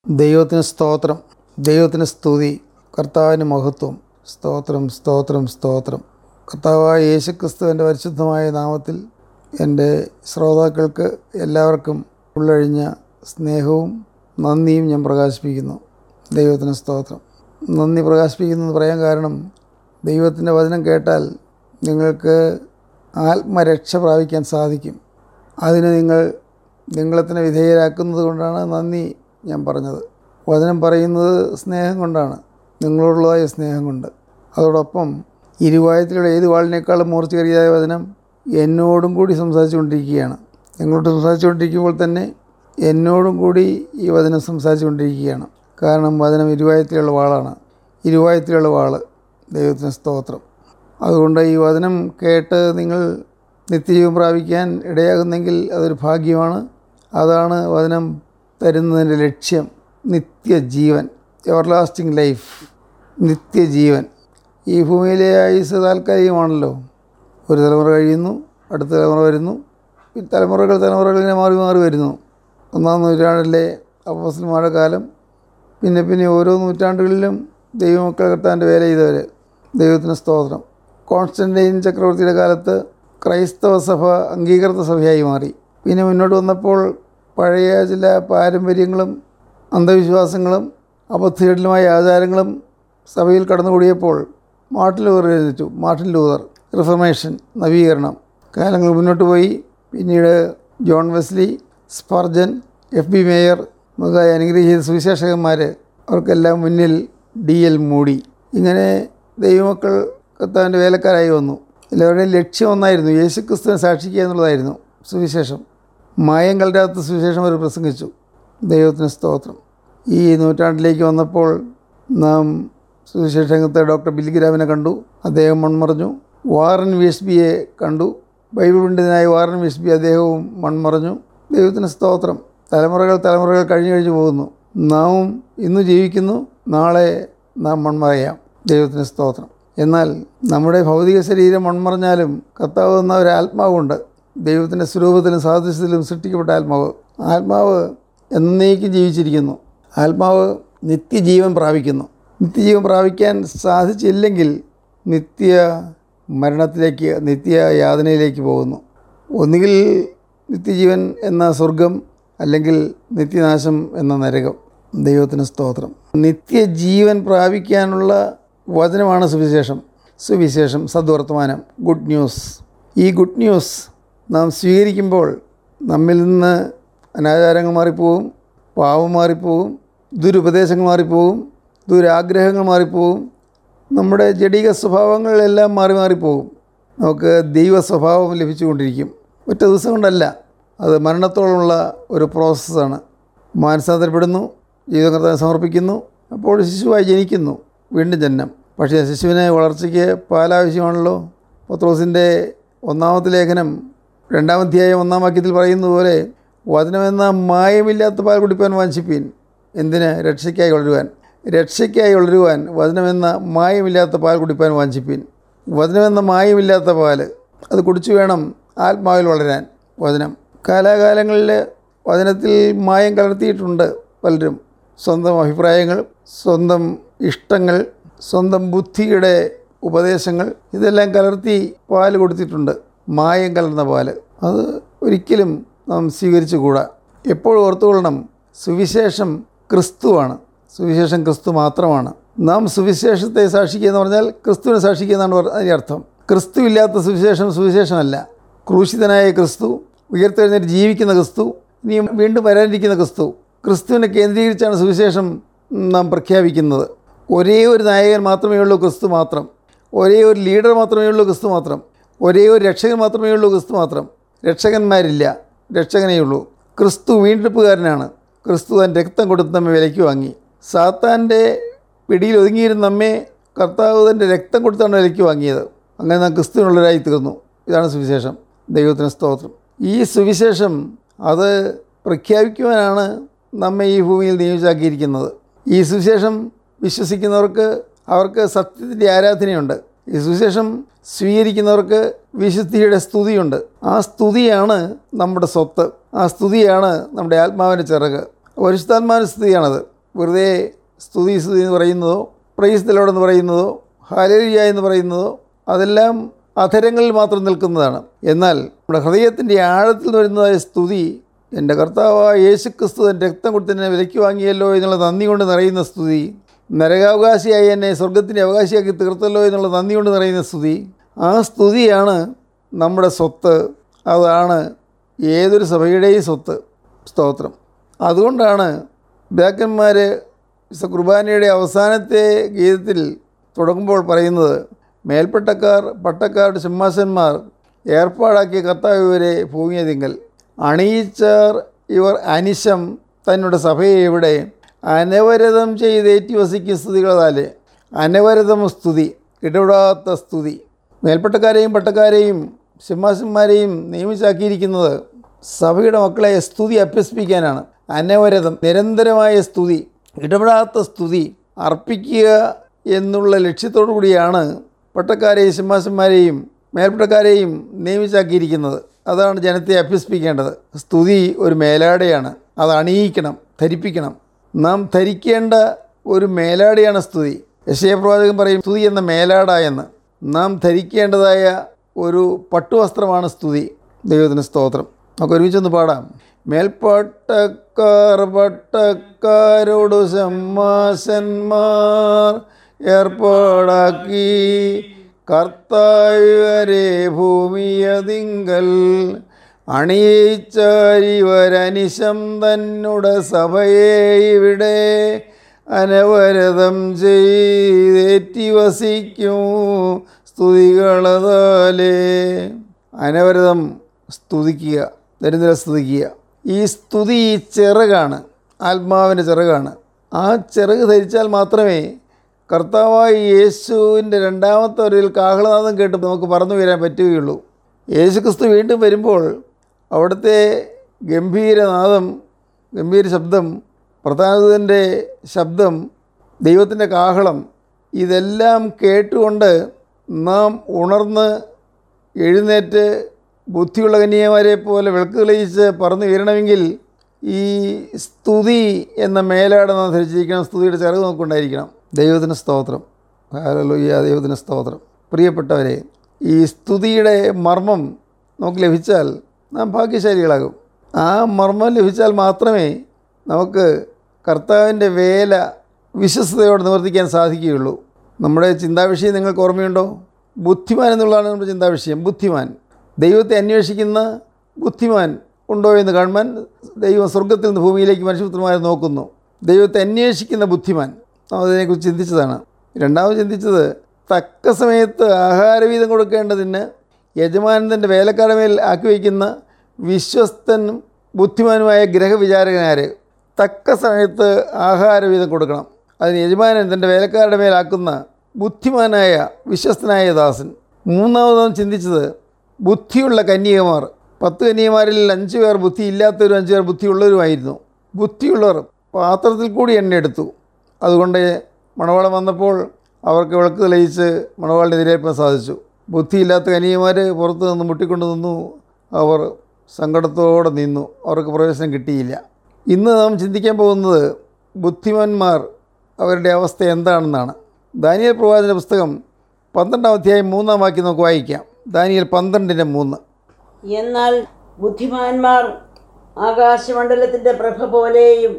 ദൈവത്തിന് സ്തോത്രം ദൈവത്തിന് സ്തുതി കർത്താവിന് മഹത്വം സ്തോത്രം സ്തോത്രം സ്തോത്രം കർത്താവായ യേശുക്രിസ്തുവിൻ്റെ പരിശുദ്ധമായ നാമത്തിൽ എൻ്റെ ശ്രോതാക്കൾക്ക് എല്ലാവർക്കും ഉള്ളഴിഞ്ഞ സ്നേഹവും നന്ദിയും ഞാൻ പ്രകാശിപ്പിക്കുന്നു ദൈവത്തിന് സ്തോത്രം നന്ദി പ്രകാശിപ്പിക്കുന്നത് പറയാൻ കാരണം ദൈവത്തിൻ്റെ വചനം കേട്ടാൽ നിങ്ങൾക്ക് ആത്മരക്ഷ പ്രാപിക്കാൻ സാധിക്കും അതിന് നിങ്ങൾ നിങ്ങളെ തന്നെ വിധേയരാക്കുന്നത് കൊണ്ടാണ് നന്ദി ഞാൻ പറഞ്ഞത് വചനം പറയുന്നത് സ്നേഹം കൊണ്ടാണ് നിങ്ങളോടുള്ളതായ സ്നേഹം കൊണ്ട് അതോടൊപ്പം ഇരുവായത്തിലുള്ള ഏത് വാളിനേക്കാളും മൂർച്ചയേറിയതായ വചനം എന്നോടും കൂടി സംസാരിച്ചുകൊണ്ടിരിക്കുകയാണ് നിങ്ങളോട് സംസാരിച്ചുകൊണ്ടിരിക്കുമ്പോൾ തന്നെ എന്നോടും കൂടി ഈ വചനം സംസാരിച്ചുകൊണ്ടിരിക്കുകയാണ് കാരണം വചനം ഇരുവായത്തിലുള്ള വാളാണ് ഇരുവായത്തിലുള്ള വാള് ദൈവത്തിന് സ്തോത്രം അതുകൊണ്ട് ഈ വചനം കേട്ട് നിങ്ങൾ നിത്യജീവൻ പ്രാപിക്കാൻ ഇടയാകുന്നെങ്കിൽ അതൊരു ഭാഗ്യമാണ് അതാണ് വചനം തരുന്നതിൻ്റെ ലക്ഷ്യം നിത്യജീവൻ എവർലാസ്റ്റിംഗ് ലൈഫ് നിത്യജീവൻ ഈ ഭൂമിയിലെ ആയുസ് താൽക്കാലികമാണല്ലോ ഒരു തലമുറ കഴിയുന്നു അടുത്ത തലമുറ വരുന്നു ഈ തലമുറകൾ തലമുറകൾ ഇങ്ങനെ മാറി മാറി വരുന്നു ഒന്നാം നൂറ്റാണ്ടിലെ അപ്പോസന്മാരുടെ കാലം പിന്നെ പിന്നെ ഓരോ നൂറ്റാണ്ടുകളിലും ദൈവമക്കൾ കർത്താൻ്റെ വേല ചെയ്തവർ ദൈവത്തിന് സ്തോത്രം കോൺസ്റ്റൻറ്റൈൻ ചക്രവർത്തിയുടെ കാലത്ത് ക്രൈസ്തവ സഭ അംഗീകൃത സഭയായി മാറി പിന്നെ മുന്നോട്ട് വന്നപ്പോൾ പഴയ ചില പാരമ്പര്യങ്ങളും അന്ധവിശ്വാസങ്ങളും അബദ്ധജടിലമായ ആചാരങ്ങളും സഭയിൽ കടന്നുകൂടിയപ്പോൾ മാർട്ടിൻ ലൂതർ എഴുന്നേറ്റു മാർട്ടിൻ ലൂതർ റിഫർമേഷൻ നവീകരണം കാലങ്ങൾ മുന്നോട്ട് പോയി പിന്നീട് John Wesley Spurgeon F B Meyer മുതലായ അനുഗ്രഹീത സുവിശേഷകന്മാർ അവർക്കെല്ലാം മുന്നിൽ ഡി എൽ മൂടി ഇങ്ങനെ ദൈവമക്കൾ കർത്താവിൻ്റെ വേലക്കാരായി വന്നു എല്ലാവരുടെയും ലക്ഷ്യം ഒന്നായിരുന്നു യേശുക്രിസ്തുവിനെ സാക്ഷിക്കുക എന്നുള്ളതായിരുന്നു സുവിശേഷം മായം കലരാത്ത സുവിശേഷം അവർ പ്രസംഗിച്ചു ദൈവത്തിന് സ്തോത്രം ഈ നൂറ്റാണ്ടിലേക്ക് വന്നപ്പോൾ നാം സുവിശേഷത്തെ ഡോക്ടർ ബില്ലിഗ്രാമിനെ കണ്ടു അദ്ദേഹം മൺമറഞ്ഞു വാറൻ വി എസ് ബിയെ കണ്ടു ബൈബിൾ പണ്ഡിതനായ വാറൻ വി എസ് ബി അദ്ദേഹവും മൺമറഞ്ഞു ദൈവത്തിന് സ്തോത്രം തലമുറകൾ തലമുറകൾ കഴിഞ്ഞു കഴിഞ്ഞു പോകുന്നു നാമും ഇന്ന് ജീവിക്കുന്നു നാളെ നാം മൺമറയാം ദൈവത്തിന് സ്തോത്രം എന്നാൽ നമ്മുടെ ഭൗതിക ശരീരം മൺമറഞ്ഞാലും കർത്താവ് എന്ന ഒരു ആത്മാവുണ്ട് ദൈവത്തിൻ്റെ സ്വരൂപത്തിലും സാദൃശ്യത്തിലും സൃഷ്ടിക്കപ്പെട്ട ആത്മാവ് ആത്മാവ് എന്നേക്കും ജീവിച്ചിരിക്കുന്നു ആത്മാവ് നിത്യജീവൻ പ്രാപിക്കുന്നു നിത്യജീവൻ പ്രാപിക്കാൻ സാധിച്ചില്ലെങ്കിൽ നിത്യ മരണത്തിലേക്ക് നിത്യ യാതനയിലേക്ക് പോകുന്നു ഒന്നുകിൽ നിത്യജീവൻ എന്ന സ്വർഗം അല്ലെങ്കിൽ നിത്യനാശം എന്ന നരകം ദൈവത്തിന് സ്തോത്രം നിത്യജീവൻ പ്രാപിക്കാനുള്ള വചനമാണ് സുവിശേഷം സുവിശേഷം സദ്വർത്തമാനം ഗുഡ് ന്യൂസ് ഈ ഗുഡ് ന്യൂസ് നാം സ്വീകരിക്കുമ്പോൾ നമ്മിൽ നിന്ന് അനാചാരങ്ങൾ മാറിപ്പോവും പാവം മാറിപ്പോവും ദുരുപദേശങ്ങൾ മാറിപ്പോവും ദുരാഗ്രഹങ്ങൾ മാറിപ്പോവും നമ്മുടെ ജഡിക സ്വഭാവങ്ങളെല്ലാം മാറി മാറിപ്പോകും നമുക്ക് ദൈവ സ്വഭാവം ലഭിച്ചുകൊണ്ടിരിക്കും ഒറ്റ ദിവസം കൊണ്ടല്ല അത് മരണത്തോളമുള്ള ഒരു പ്രോസസ്സാണ് മാനസാന്തരപ്പെടുന്നു ജീവിതകർത്താൻ സമർപ്പിക്കുന്നു അപ്പോൾ ശിശുവായി ജനിക്കുന്നു വീണ്ടും ജന്മം പക്ഷേ ശിശുവിനെ വളർച്ചയ്ക്ക് പാലാവശ്യമാണല്ലോ പത്രോസിൻ്റെ ഒന്നാമത്തെ ലേഖനം രണ്ടാമധ്യായം ഒന്നാം വാക്യത്തിൽ പറയുന്നത് പോലെ വചനമെന്ന മായമില്ലാത്ത പാൽ കുടിപ്പാൻ വാഞ്ചിപ്പീൻ എന്തിന് രക്ഷയ്ക്കായി വളരുവാൻ രക്ഷയ്ക്കായി വളരുവാൻ വചനമെന്ന മായമില്ലാത്ത പാൽ കുടിപ്പാൻ വാഞ്ചിപ്പീൻ വചനമെന്ന മായമില്ലാത്ത പാൽ അത് കുടിച്ചു വേണം ആത്മാവിൽ വളരാൻ വചനം കാലാകാലങ്ങളിൽ വചനത്തിൽ മായം കലർത്തിയിട്ടുണ്ട് പലരും സ്വന്തം അഭിപ്രായങ്ങൾ സ്വന്തം ഇഷ്ടങ്ങൾ സ്വന്തം ബുദ്ധിയുടെ ഉപദേശങ്ങൾ ഇതെല്ലാം കലർത്തി പാല് കൊടുത്തിട്ടുണ്ട് മായം കലർന്ന പാല് അത് ഒരിക്കലും നാം സ്വീകരിച്ചുകൂടാ എപ്പോഴും ഓർത്തുകൊള്ളണം സുവിശേഷം ക്രിസ്തുവാണ് സുവിശേഷം ക്രിസ്തു മാത്രമാണ് നാം സുവിശേഷത്തെ സാക്ഷിക്കുക എന്ന് പറഞ്ഞാൽ ക്രിസ്തുവിനെ സാക്ഷിക്കുക എന്നാണ് അതിൻ്റെ അർത്ഥം ക്രിസ്തു ഇല്ലാത്ത സുവിശേഷം സുവിശേഷമല്ല ക്രൂശിതനായ ക്രിസ്തു ഉയർത്തെഴുന്നേറ്റ് ജീവിക്കുന്ന ക്രിസ്തു ഇനിയും വീണ്ടും വരാനിരിക്കുന്ന ക്രിസ്തു ക്രിസ്തുവിനെ കേന്ദ്രീകരിച്ചാണ് സുവിശേഷം നാം പ്രഖ്യാപിക്കുന്നത് ഒരേ ഒരു നായകൻ മാത്രമേ ഉള്ളൂ ക്രിസ്തു മാത്രം ഒരേ ഒരു ലീഡർ മാത്രമേ ഉള്ളൂ ക്രിസ്തു മാത്രം ഒരേ ഒരു രക്ഷകൻ മാത്രമേ ഉള്ളൂ ക്രിസ്തു മാത്രം രക്ഷകന്മാരില്ല രക്ഷകനേ ഉള്ളൂ ക്രിസ്തു വീണ്ടെടുപ്പുകാരനാണ് ക്രിസ്തു തൻ രക്തം കൊടുത്ത് നമ്മെ വിലയ്ക്ക് വാങ്ങി സാത്താൻ്റെ പിടിയിൽ ഒതുങ്ങിയിരുന്ന നമ്മെ കർത്താവ് തൻ്റെ രക്തം കൊടുത്താണ് വിലയ്ക്ക് വാങ്ങിയത് അങ്ങനെ നാം ക്രിസ്തുവിനുള്ളവരായി തീർന്നു ഇതാണ് സുവിശേഷം ദൈവത്തിന് സ്തോത്രം ഈ സുവിശേഷം അത് പ്രഖ്യാപിക്കുവാനാണ് നമ്മെ ഈ ഭൂമിയിൽ നിയോഗിച്ചാക്കിയിരിക്കുന്നത് ഈ സുവിശേഷം വിശ്വസിക്കുന്നവർക്ക് അവർക്ക് സത്യത്തിൻ്റെ ആരാധനയുണ്ട് ഈ സുവിശേഷം സ്വീകരിക്കുന്നവർക്ക് വിശുദ്ധിയുടെ സ്തുതിയുണ്ട് ആ സ്തുതിയാണ് നമ്മുടെ സ്വത്ത് ആ സ്തുതിയാണ് നമ്മുടെ ആത്മാവിൻ്റെ ചിറക് പരിശുദ്ധാത്മാവിൻ്റെ സ്തുതിയാണത് വെറുതെ സ്തുതി സ്തുതി എന്ന് പറയുന്നതോ പ്രൈസ് ദലോഡ് എന്ന് പറയുന്നതോ ഹാലേലിയ എന്ന് പറയുന്നതോ അതെല്ലാം അധരങ്ങളിൽ മാത്രം നിൽക്കുന്നതാണ് എന്നാൽ നമ്മുടെ ഹൃദയത്തിൻ്റെ ആഴത്തിൽ നിന്ന് വരുന്നതായ സ്തുതി എൻ്റെ കർത്താവായ യേശു ക്രിസ്തു എൻ്റെ രക്തം കൊടുത്ത് എന്നെ വിലയ്ക്ക് വാങ്ങിയല്ലോ എന്നുള്ള നന്ദി കൊണ്ട് നിറയുന്ന സ്തുതി നരകാവകാശിയായി എന്നെ സ്വർഗത്തിൻ്റെ അവകാശിയാക്കി തീർത്തല്ലോ എന്നുള്ള നന്ദി കൊണ്ട് നിറയുന്ന സ്തുതി ആ സ്തുതിയാണ് നമ്മുടെ സ്വത്ത് അതാണ് ഏതൊരു സഭയുടെയും സ്വത്ത് സ്തോത്രം അതുകൊണ്ടാണ് ബാക്കന്മാർ വിശുദ്ധ കുർബാനയുടെ അവസാനത്തെ ഗീതത്തിൽ തുടങ്ങുമ്പോൾ പറയുന്നത് മേൽപ്പട്ടക്കാർ പട്ടക്കാരുടെ സിംഹാസന്മാർ ഏർപ്പാടാക്കിയ കർത്താവ് ഇവരെ ഭൂമിയതിങ്കൽ അണിയിച്ചാർ ഇവർ അനിശം തന്നുടെ സഭയെ ഇവിടെ അനവരതം ചെയ്തേറ്റി വസിക്കും സ്തുതികളാലെ അനവരതം സ്തുതി ഇടപെടാത്ത സ്തുതി മേൽപ്പട്ടക്കാരെയും പട്ടക്കാരെയും സിംഹാസന്മാരെയും നിയമിച്ചാക്കിയിരിക്കുന്നത് സഭയുടെ മക്കളെ സ്തുതി അഭ്യസിപ്പിക്കാനാണ് അനവരതം നിരന്തരമായ സ്തുതി ഇടപെടാത്ത സ്തുതി അർപ്പിക്കുക എന്നുള്ള ലക്ഷ്യത്തോടു കൂടിയാണ് പട്ടക്കാരെയും സിംഹാസന്മാരെയും മേൽപ്പട്ടക്കാരെയും നിയമിച്ചാക്കിയിരിക്കുന്നത് അതാണ് ജനത്തെ അഭ്യസിപ്പിക്കേണ്ടത് സ്തുതി ഒരു മേലാടയാണ് അത് അണിയിക്കണം ധരിപ്പിക്കണം നാം ധരിക്കേണ്ട ഒരു മേലാടയാണ് സ്തുതി യശയപ്രവാചകൻ പറയും സ്തുതി എന്ന മേലാട എന്ന് നാം ധരിക്കേണ്ടതായ ഒരു പട്ടുവസ്ത്രമാണ് സ്തുതി ദൈവത്തിന് സ്തോത്രം നമുക്ക് ഒരുമിച്ചൊന്ന് പാടാം മേൽപ്പട്ടക്കാർ പട്ടക്കാരോട് സമ്മാസന്മാർ ഏർപ്പാടാക്കി കർത്താവരെ ഭൂമിയതിങ്കൽ അണിയിച്ചാരിവരനിശം തന്നുടെ സഭയെ ഇവിടെ അനവരതം ചെയ്തേറ്റി വസിക്കും സ്തുതികളതാലേ അനവരതം സ്തുതിക്കുക ദരിദ്ര സ്തുതിക്കുക ഈ സ്തുതി ഈ ചിറകാണ് ആത്മാവിൻ്റെ ചിറകാണ് ആ ചിറക് ധരിച്ചാൽ മാത്രമേ കർത്താവായ യേശുവിൻ്റെ രണ്ടാമത്തെ വരവിൽ കാഹളനാദം കേട്ട് നമുക്ക് പറന്നു വരാൻ പറ്റുകയുള്ളൂ യേശു ക്രിസ്തു വീണ്ടും വരുമ്പോൾ അവിടുത്തെ ഗംഭീരനാദം ഗംഭീര ശബ്ദം പ്രധാനത്തിൻ്റെ ശബ്ദം ദൈവത്തിൻ്റെ കാഹളം ഇതെല്ലാം കേട്ടുകൊണ്ട് നാം ഉണർന്ന് എഴുന്നേറ്റ് ബുദ്ധിയുള്ള കന്യകമാരെ പോലെ വിളക്ക് തെളിയിച്ച് പറന്നു വീരണമെങ്കിൽ ഈ സ്തുതി എന്ന മേലാട് നാം ധരിച്ചിരിക്കണം സ്തുതിയുടെ ചിറക് നമുക്കുണ്ടായിരിക്കണം ദൈവത്തിന് സ്തോത്രം ഹാലലുയ്യ ദൈവത്തിന് സ്തോത്രം പ്രിയപ്പെട്ടവരെ ഈ സ്തുതിയുടെ മർമ്മം നമുക്ക് ലഭിച്ചാൽ നാം ഭാഗ്യശാലികളാകും ആ മർമ്മം ലഭിച്ചാൽ മാത്രമേ നമുക്ക് കർത്താവിൻ്റെ വേല വിശ്വസ്തയോടെ നിവർത്തിക്കാൻ സാധിക്കുകയുള്ളൂ നമ്മുടെ ചിന്താവിഷയം നിങ്ങൾക്ക് ഓർമ്മയുണ്ടോ ബുദ്ധിമാൻ എന്നുള്ളതാണ് നമ്മുടെ ചിന്താവിഷയം ബുദ്ധിമാൻ ദൈവത്തെ അന്വേഷിക്കുന്ന ബുദ്ധിമാൻ ഉണ്ടോ എന്ന് കാണുവാൻ ദൈവം സ്വർഗത്തിൽ നിന്ന് ഭൂമിയിലേക്ക് മനുഷ്യപുത്രന്മാരെ നോക്കുന്നു ദൈവത്തെ അന്വേഷിക്കുന്ന ബുദ്ധിമാൻ നാം അതിനെക്കുറിച്ച് ചിന്തിച്ചതാണ് രണ്ടാമത് ചിന്തിച്ചത് തക്ക സമയത്ത് ആഹാരവീതം കൊടുക്കേണ്ടതിന് യജമാനൻ്റെ വേലക്കാരുടെ മേൽ ആക്കി വയ്ക്കുന്ന വിശ്വസ്തനും ബുദ്ധിമാനുമായ ഗ്രഹവിചാരകനാര് തക്ക സമയത്ത് ആഹാരവീതം കൊടുക്കണം അതിന് യജമാനൻ തൻ്റെ വേലക്കാരുടെ മേലാക്കുന്ന ബുദ്ധിമാനായ വിശ്വസ്തനായ ദാസൻ മൂന്നാമതും ചിന്തിച്ചത് ബുദ്ധിയുള്ള കന്യകമാർ പത്ത് കന്യകമാരിൽ അഞ്ച് പേർ ബുദ്ധി ഇല്ലാത്തവരും അഞ്ച് പേർ ബുദ്ധിയുള്ളവരുമായിരുന്നു ബുദ്ധിയുള്ളവർ പാത്രത്തിൽ കൂടി എണ്ണ എടുത്തു അതുകൊണ്ട് മണവാളം വന്നപ്പോൾ അവർക്ക് വിളക്ക് തെളിയിച്ച് മണവാളിനെ എതിരേൽപ്പാൻ സാധിച്ചു ബുദ്ധിയില്ലാത്ത കന്യകമാർ പുറത്ത് നിന്ന് മുട്ടിക്കൊണ്ട് നിന്നു അവർ സങ്കടത്തോടെ നിന്നു അവർക്ക് പ്രവേശനം കിട്ടിയില്ല ഇന്ന് നാം ചിന്തിക്കാൻ പോകുന്നത് ബുദ്ധിമാന്മാർ അവരുടെ അവസ്ഥ എന്താണെന്നാണ് ദാനിയൽ പ്രവാചന പുസ്തകം പന്ത്രണ്ടാം അധ്യായം മൂന്നാം വാക്യം നമുക്ക് വായിക്കാം ദാനിയൽ പന്ത്രണ്ടിൻ്റെ മൂന്ന് എന്നാൽ ബുദ്ധിമാന്മാർ ആകാശമണ്ഡലത്തിൻ്റെ പ്രഭ പോലെയും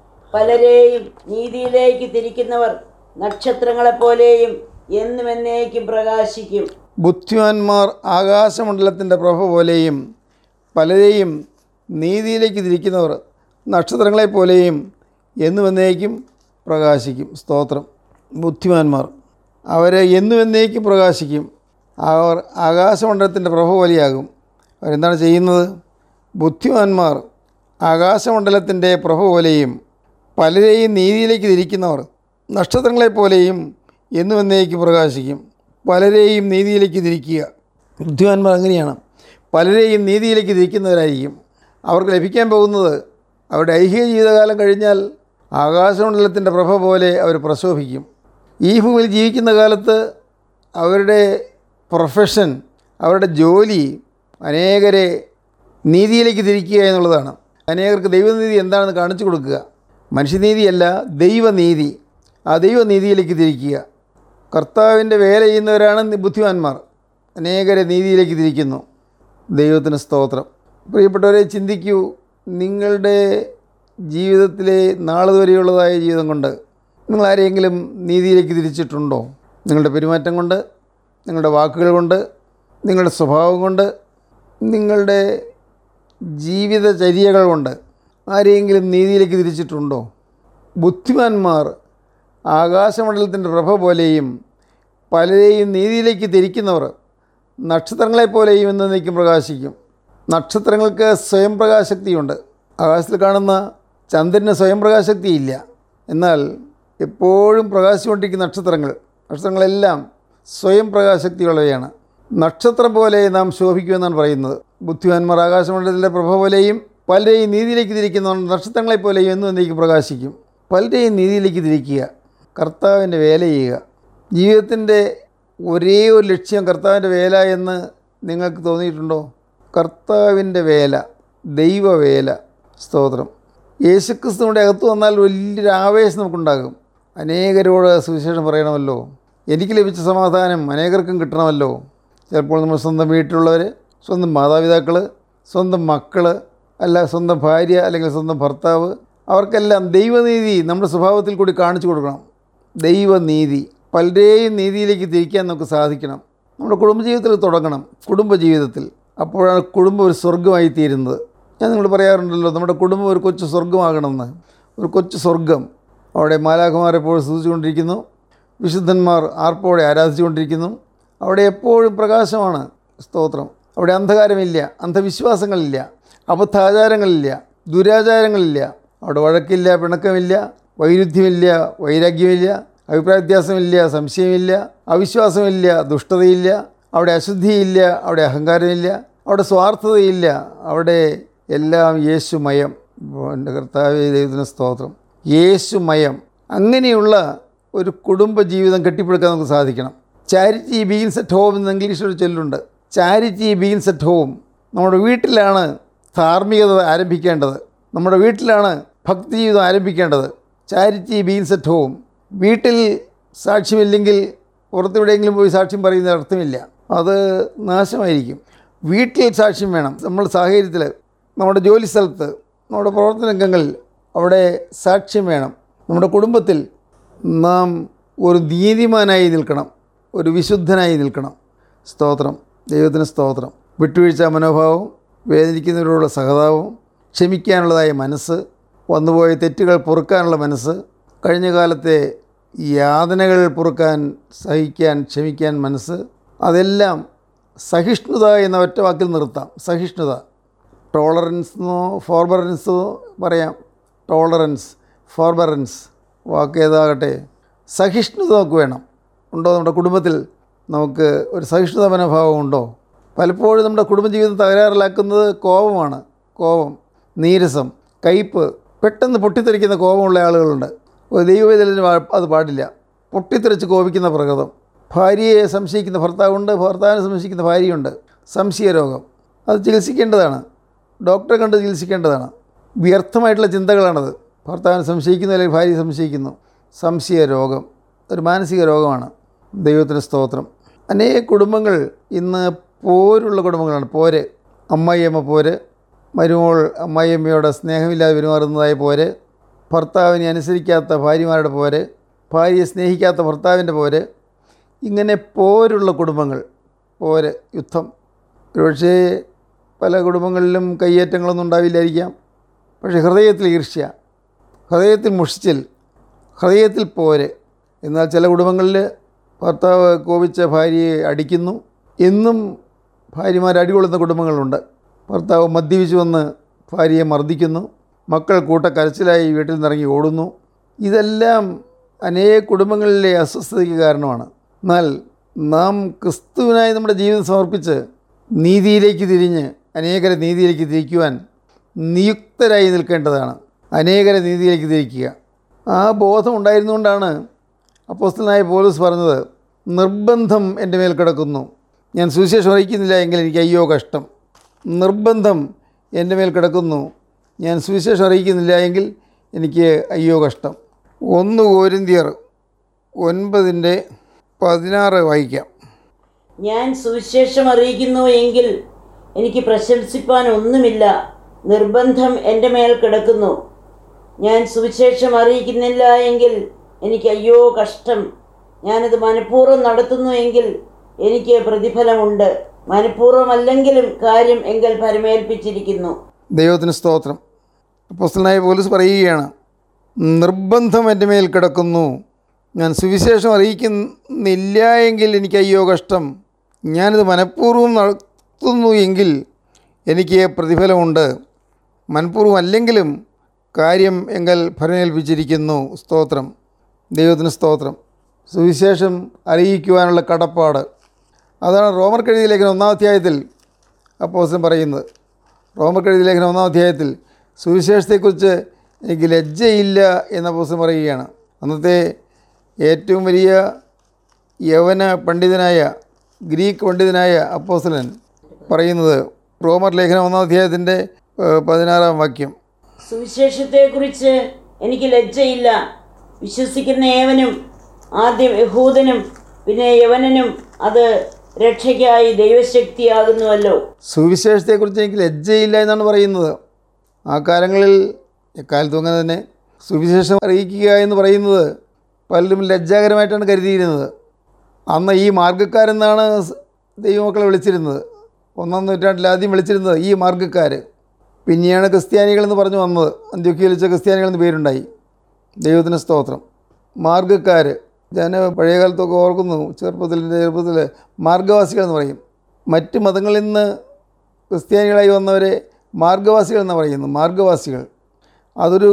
പലരെയും നീതിയിലേക്ക് തിരിക്കുന്നവർ നക്ഷത്രങ്ങളെപ്പോലെയും എന്നും എന്നേക്കും പ്രകാശിക്കും ബുദ്ധിമാന്മാർ ആകാശമണ്ഡലത്തിൻ്റെ പ്രഭ പോലെയും പലരെയും നീതിയിലേക്ക് തിരിക്കുന്നവർ നക്ഷത്രങ്ങളെപ്പോലെയും എന്നും എന്നേക്കും പ്രകാശിക്കും സ്തോത്രം ബുദ്ധിമാന്മാർ അവരെ എന്നും എന്നേക്കും പ്രകാശിക്കും അവർ ആകാശമണ്ഡലത്തിൻ്റെ പ്രഭ പോലെയാകും അവരെന്താണ് ചെയ്യുന്നത് ബുദ്ധിമാന്മാർ ആകാശമണ്ഡലത്തിൻ്റെ പ്രഭ പോലെയും പലരെയും നീതിയിലേക്ക് തിരിക്കുന്നവർ നക്ഷത്രങ്ങളെപ്പോലെയും എന്നും എന്നേക്കും പ്രകാശിക്കും പലരെയും നീതിയിലേക്ക് തിരിക്കുക ബുദ്ധിമാന്മാർ അങ്ങനെയാണ് പലരെയും നീതിയിലേക്ക് തിരിക്കുന്നവരായിരിക്കും അവർക്ക് ലഭിക്കാൻ പോകുന്നത് അവരുടെ ഐഹിക ജീവിതകാലം കഴിഞ്ഞാൽ ആകാശമണ്ഡലത്തിൻ്റെ പ്രഭ പോലെ അവർ പ്രശോഭിക്കും ഈ ഭൂമിയിൽ ജീവിക്കുന്ന കാലത്ത് അവരുടെ പ്രൊഫഷൻ അവരുടെ ജോലി അനേകരെ നീതിയിലേക്ക് തിരിക്കുക എന്നുള്ളതാണ് അനേകർക്ക് ദൈവനീതി എന്താണെന്ന് കാണിച്ചു കൊടുക്കുക മനുഷ്യനീതിയല്ല ദൈവനീതി ആ ദൈവനീതിയിലേക്ക് തിരിക്കുക കർത്താവിൻ്റെ വേല ചെയ്യുന്നവരാണ് നി- ബുദ്ധിമാന്മാർ അനേകരെ നീതിയിലേക്ക് തിരിക്കുന്നു ദൈവത്തിന് സ്തോത്രം പ്രിയപ്പെട്ടവരെ ചിന്തിക്കൂ നിങ്ങളുടെ ജീവിതത്തിലെ നാളുവരെയുള്ളതായ ജീവിതം കൊണ്ട് നിങ്ങൾ ആരെയെങ്കിലും നീതിയിലേക്ക് തിരിച്ചിട്ടുണ്ടോ നിങ്ങളുടെ പെരുമാറ്റം കൊണ്ട് നിങ്ങളുടെ വാക്കുകൾ കൊണ്ട് നിങ്ങളുടെ സ്വഭാവം കൊണ്ട് നിങ്ങളുടെ ജീവിതചര്യകൾ കൊണ്ട് ആരെയെങ്കിലും നീതിയിലേക്ക് തിരിച്ചിട്ടുണ്ടോ ബുദ്ധിമാന്മാർ ആകാശമണ്ഡലത്തിൻ്റെ പ്രഭ പോലെയും പലരെയും നീതിയിലേക്ക് തിരിക്കുന്നവർ നക്ഷത്രങ്ങളെപ്പോലെയും എന്നേക്കും പ്രകാശിക്കും നക്ഷത്രങ്ങൾക്ക് സ്വയം പ്രകാശക്തിയുണ്ട് ആകാശത്തിൽ കാണുന്ന ചന്ദ്രന് സ്വയം പ്രകാശക്തിയില്ല എന്നാൽ എപ്പോഴും പ്രകാശിച്ചുകൊണ്ടിരിക്കുന്ന നക്ഷത്രങ്ങൾ നക്ഷത്രങ്ങളെല്ലാം സ്വയം പ്രകാശക്തിയുള്ളവയാണ് നക്ഷത്രം പോലെ നാം ശോഭിക്കുമെന്നാണ് പറയുന്നത് ബുദ്ധിമാന്മാർ ആകാശമണ്ഡലത്തിലെ പ്രഭ പോലെയും പലരെയും നീതിയിലേക്ക് തിരിക്കുന്ന നക്ഷത്രങ്ങളെപ്പോലെയും എന്നും എന്നേക്കും പ്രകാശിക്കും പലരെയും നീതിയിലേക്ക് തിരിക്കുക കർത്താവിൻ്റെ വേല ചെയ്യുക ജീവിതത്തിൻ്റെ ഒരേ ഒരു ലക്ഷ്യം കർത്താവിൻ്റെ വേല എന്ന് നിങ്ങൾക്ക് തോന്നിയിട്ടുണ്ടോ കർത്താവിൻ്റെ വേല ദൈവവേല സ്തോത്രം യേശുക്രിസ്തുവിൻ്റെ അകത്ത് വന്നാൽ വലിയൊരു ആവേശം നമുക്കുണ്ടാകും അനേകരോട് സുവിശേഷം പറയണമല്ലോ എനിക്ക് ലഭിച്ച സമാധാനം അനേകർക്കും കിട്ടണമല്ലോ ചിലപ്പോൾ നമ്മൾ സ്വന്തം വീട്ടിലുള്ളവർ സ്വന്തം മാതാപിതാക്കൾ സ്വന്തം മക്കൾ അല്ല സ്വന്തം ഭാര്യ അല്ലെങ്കിൽ സ്വന്തം ഭർത്താവ് അവർക്കെല്ലാം ദൈവനീതി നമ്മുടെ സ്വഭാവത്തിൽ കൂടി കാണിച്ചു കൊടുക്കണം ദൈവനീതി പലരെയും നീതിയിലേക്ക് തിരിക്കാൻ നമുക്ക് സാധിക്കണം നമ്മുടെ കുടുംബജീവിതത്തിൽ തുടങ്ങണം കുടുംബജീവിതത്തിൽ അപ്പോഴാണ് കുടുംബം ഒരു സ്വർഗമായി തീരുന്നത് ഞാൻ നിങ്ങൾ പറയാറുണ്ടല്ലോ നമ്മുടെ കുടുംബം ഒരു കൊച്ചു സ്വർഗമാകണമെന്ന് ഒരു കൊച്ചു സ്വർഗം അവിടെ മാലാഖമാർ എപ്പോഴും സ്തുതിച്ചുകൊണ്ടിരിക്കുന്നു വിശുദ്ധന്മാർ ആർപ്പോടെ ആരാധിച്ചുകൊണ്ടിരിക്കുന്നു അവിടെ എപ്പോഴും പ്രകാശമാണ് സ്തോത്രം അവിടെ അന്ധകാരമില്ല അന്ധവിശ്വാസങ്ങളില്ല അബദ്ധാചാരങ്ങളില്ല ദുരാചാരങ്ങളില്ല അവിടെ വഴക്കില്ല പിണക്കമില്ല വൈരുദ്ധ്യമില്ല വൈരാഗ്യമില്ല അഭിപ്രായ വ്യത്യാസമില്ല സംശയമില്ല അവിശ്വാസമില്ല ദുഷ്ടതയില്ല അവിടെ അശുദ്ധിയില്ല അവിടെ അഹങ്കാരമില്ല അവിടെ സ്വാർത്ഥതയില്ല അവിടെ എല്ലാം യേശുമയം എൻ്റെ കർത്താവ് ദൈവത്തിന് സ്തോത്രം യേശുമയം അങ്ങനെയുള്ള ഒരു കുടുംബ ജീവിതം കെട്ടിപ്പടുക്കാൻ നമുക്ക് സാധിക്കണം ചാരിറ്റി ബീൻസ് അറ്റ് ഹോം എന്ന് ഇംഗ്ലീഷിൽ ഒരു ചൊല്ലുണ്ട് ചാരിറ്റി ബീൻസ് അറ്റ് ഹോം നമ്മുടെ വീട്ടിലാണ് ധാർമ്മികത ആരംഭിക്കേണ്ടത് നമ്മുടെ വീട്ടിലാണ് ഭക്തി ജീവിതം ആരംഭിക്കേണ്ടത് ചാരിറ്റി ബീൻസ് അറ്റ് ഹോം വീട്ടിൽ സാക്ഷ്യമില്ലെങ്കിൽ പുറത്തെവിടെയെങ്കിലും പോയി സാക്ഷ്യം പറയുന്ന അർത്ഥമില്ല അത് നാശമായിരിക്കും വീട്ടിൽ സാക്ഷ്യം വേണം നമ്മുടെ സാഹചര്യത്തിൽ നമ്മുടെ ജോലി സ്ഥലത്ത് നമ്മുടെ പ്രവർത്തന രംഗങ്ങളിൽ അവിടെ സാക്ഷ്യം വേണം നമ്മുടെ കുടുംബത്തിൽ നാം ഒരു നീതിമാനായി നിൽക്കണം ഒരു വിശുദ്ധനായി നിൽക്കണം സ്തോത്രം ദൈവത്തിന് സ്തോത്രം വിട്ടുവീഴ്ച മനോഭാവവും വേദനിക്കുന്നവരോടുള്ള സഹതാപവും ക്ഷമിക്കാനുള്ളതായ മനസ്സ് വന്നുപോയ തെറ്റുകൾ പൊറുക്കാനുള്ള മനസ്സ് കഴിഞ്ഞ കാലത്തെ യാതനകൾ പൊറുക്കാൻ സഹിക്കാൻ ക്ഷമിക്കാൻ മനസ്സ് അതെല്ലാം സഹിഷ്ണുത എന്ന ഒറ്റ വാക്കിൽ നിർത്താം സഹിഷ്ണുത ടോളറൻസ് എന്നോ ഫോർബറൻസോ പറയാം ടോളറൻസ് ഫോർബറൻസ് വാക്ക് ഏതാകട്ടെ സഹിഷ്ണുത നമുക്ക് വേണം ഉണ്ടോ നമ്മുടെ കുടുംബത്തിൽ നമുക്ക് ഒരു സഹിഷ്ണുത മനോഭാവം ഉണ്ടോ പലപ്പോഴും നമ്മുടെ കുടുംബജീവിതം തകരാറിലാക്കുന്നത് കോപമാണ് കോപം നീരസം കയ്പ് പെട്ടെന്ന് പൊട്ടിത്തെറിക്കുന്ന കോപമുള്ള ആളുകളുണ്ട് ഒരു ദൈവവേദന അത് പാടില്ല പൊട്ടിത്തെറിച്ച് കോപിക്കുന്ന പ്രകൃതം ഭാര്യയെ സംശയിക്കുന്ന ഭർത്താവുണ്ട് ഭർത്താവിനെ സംശയിക്കുന്ന ഭാര്യയുണ്ട് സംശയ രോഗം അത് ചികിത്സിക്കേണ്ടതാണ് ഡോക്ടറെ കണ്ട് ചികിത്സിക്കേണ്ടതാണ് വ്യർത്ഥമായിട്ടുള്ള ചിന്തകളാണത് ഭർത്താവിനെ സംശയിക്കുന്നു അല്ലെങ്കിൽ ഭാര്യയെ സംശയിക്കുന്നു സംശയ രോഗം ഒരു മാനസിക രോഗമാണ് ദൈവത്തിന് സ്തോത്രം അനേക കുടുംബങ്ങൾ ഇന്ന് പോരുള്ള കുടുംബങ്ങളാണ് പോര് അമ്മായിയമ്മ പോര് മരുമോൾ അമ്മായിയമ്മയോട് സ്നേഹമില്ലാതെ പെരുമാറുന്നതായ പോര് ഭർത്താവിനെ അനുസരിക്കാത്ത ഭാര്യമാരുടെ പോര് ഭാര്യയെ സ്നേഹിക്കാത്ത ഭർത്താവിൻ്റെ പോര് ഇങ്ങനെ പോരുള്ള കുടുംബങ്ങൾ പോര് യുദ്ധം ഒരുപക്ഷേ പല കുടുംബങ്ങളിലും കയ്യേറ്റങ്ങളൊന്നും ഉണ്ടാവില്ലായിരിക്കാം പക്ഷേ ഹൃദയത്തിൽ ഈർഷ്യ ഹൃദയത്തിൽ മുഷിച്ചിൽ ഹൃദയത്തിൽ പോര് എന്നാൽ ചില കുടുംബങ്ങളിൽ ഭർത്താവ് കോപിച്ച ഭാര്യയെ അടിക്കുന്നു എന്നും ഭാര്യമാർ അടികൊള്ളുന്ന കുടുംബങ്ങളുണ്ട് ഭർത്താവ് മദ്യപിച്ചു വന്ന് ഭാര്യയെ മർദ്ദിക്കുന്നു മക്കൾ കൂട്ടക്കരച്ചിലായി വീട്ടിൽ നിന്നിറങ്ങി ഓടുന്നു ഇതെല്ലാം അനേക കുടുംബങ്ങളിലെ അസ്വസ്ഥതയ്ക്ക് കാരണമാണ് എന്നാൽ നാം ക്രിസ്തുവിനായി നമ്മുടെ ജീവിതം സമർപ്പിച്ച് നീതിയിലേക്ക് തിരിഞ്ഞ് അനേകരെ നീതിയിലേക്ക് തിരിക്കുവാൻ നിയുക്തരായി നിൽക്കേണ്ടതാണ് അനേകരെ നീതിയിലേക്ക് തിരിക്കുക ആ ബോധം ഉണ്ടായിരുന്നുകൊണ്ടാണ് അപ്പോസ്തലനായ പോലീസ് പറഞ്ഞത് നിർബന്ധം എൻ്റെ മേൽ കിടക്കുന്നു ഞാൻ സുവിശേഷം അറിയിക്കുന്നില്ല എങ്കിൽ എനിക്ക് അയ്യോ കഷ്ടം നിർബന്ധം എൻ്റെ മേൽ കിടക്കുന്നു ഞാൻ സുവിശേഷം അറിയിക്കുന്നില്ല എങ്കിൽ എനിക്ക് അയ്യോ കഷ്ടം ഒന്ന് കോരിന്തിയർ ഒൻപതിൻ്റെ പതിനാറ് വായിക്കാം ഞാൻ സുവിശേഷം അറിയിക്കുന്നു എങ്കിൽ എനിക്ക് പ്രശംസിപ്പാൻ ഒന്നുമില്ല നിർബന്ധം എൻ്റെ മേൽ കിടക്കുന്നു ഞാൻ സുവിശേഷം അറിയിക്കുന്നില്ല എങ്കിൽ എനിക്ക് അയ്യോ കഷ്ടം ഞാനത് മനഃപൂർവ്വം നടത്തുന്നു എങ്കിൽ എനിക്ക് പ്രതിഫലമുണ്ട് മനഃപൂർവ്വമല്ലെങ്കിലും കാര്യം എങ്കിൽ പരമേൽപ്പിച്ചിരിക്കുന്നു ദൈവത്തിന് സ്തോത്രം അപ്പോസ്റ്റലായ പോലീസ് പറയുകയാണ് നിർബന്ധം എൻ്റെ മേൽ കിടക്കുന്നു ഞാൻ സുവിശേഷം അറിയിക്കുന്നില്ല എങ്കിൽ എനിക്ക് അയ്യോ കഷ്ടം ഞാനിത് മനഃപൂർവ്വം നടത്തുന്നു എങ്കിൽ എനിക്ക് പ്രതിഫലമുണ്ട് മനഃപൂർവ്വം അല്ലെങ്കിലും കാര്യം എങ്കിൽ ഫലമേൽപ്പിച്ചിരിക്കുന്നു സ്തോത്രം ദൈവത്തിന് സ്തോത്രം സുവിശേഷം അറിയിക്കുവാനുള്ള കടപ്പാട് അതാണ് റോമർ കെഴുതിയ ലേഖനം ഒന്നാം അധ്യായത്തിൽ അപ്പോസൻ പറയുന്നത് റോമർ കെഴുതിയ ലേഖനം ഒന്നാം അധ്യായത്തിൽ സുവിശേഷത്തെക്കുറിച്ച് എനിക്ക് ലജ്ജയില്ല എന്ന അപ്പോസൻ പറയുകയാണ് അന്നത്തെ ഏറ്റവും വലിയ യവന പണ്ഡിതനായ ഗ്രീക്ക് പണ്ഡിതനായ അപ്പോസലൻ പറയുന്നത് റോമർ ലേഖനം ഒന്നാം അധ്യായത്തിൻ്റെ ഏഹ്, പതിനാറാം വാക്യം സുവിശേഷത്തെക്കുറിച്ച് എനിക്ക് ലജ്ജയില്ല വിശ്വസിക്കുന്ന ഏവനും ആദ്യം യഹൂദനും പിന്നെ യവനനും അത് രക്ഷയ്ക്കായി ദൈവശക്തിയാകുന്നുവല്ലോ സുവിശേഷത്തെക്കുറിച്ച് എനിക്ക് ലജ്ജയില്ല എന്നാണ് പറയുന്നത് ആ കാലങ്ങളിൽ എക്കാലത്തും അങ്ങനെ തന്നെ സുവിശേഷം അറിയിക്കുക എന്ന് പറയുന്നത് പലരും ലജ്ജാകരമായിട്ടാണ് കരുതിയിരുന്നത് അന്ന് ഈ മാർഗ്ഗക്കാരെന്നാണ് സ് ദൈവമക്കളെ വിളിച്ചിരുന്നത് ഒന്നാം നൂറ്റാണ്ടിൽ ആദ്യം വിളിച്ചിരുന്നത് ഈ മാർഗ്ഗക്കാർ പിന്നെയാണ് ക്രിസ്ത്യാനികളെന്ന് പറഞ്ഞു വന്നത് അന്ത്യൊക്കെയിൽ വെച്ച ക്രിസ്ത്യാനികളെന്ന് പേരുണ്ടായി ദൈവത്തിന് സ്തോത്രം മാർഗ്ഗക്കാർ ഞാൻ പഴയ കാലത്തൊക്കെ ഓർക്കുന്നു ചെറുപ്പത്തിൽ എൻ്റെ ചെറുപ്പത്തിൽ മാർഗവാസികൾ എന്ന് പറയും മറ്റ് മതങ്ങളിൽ നിന്ന് ക്രിസ്ത്യാനികളായി വന്നവരെ മാർഗവാസികൾ എന്ന് പറയുന്നു മാർഗവാസികൾ അതൊരു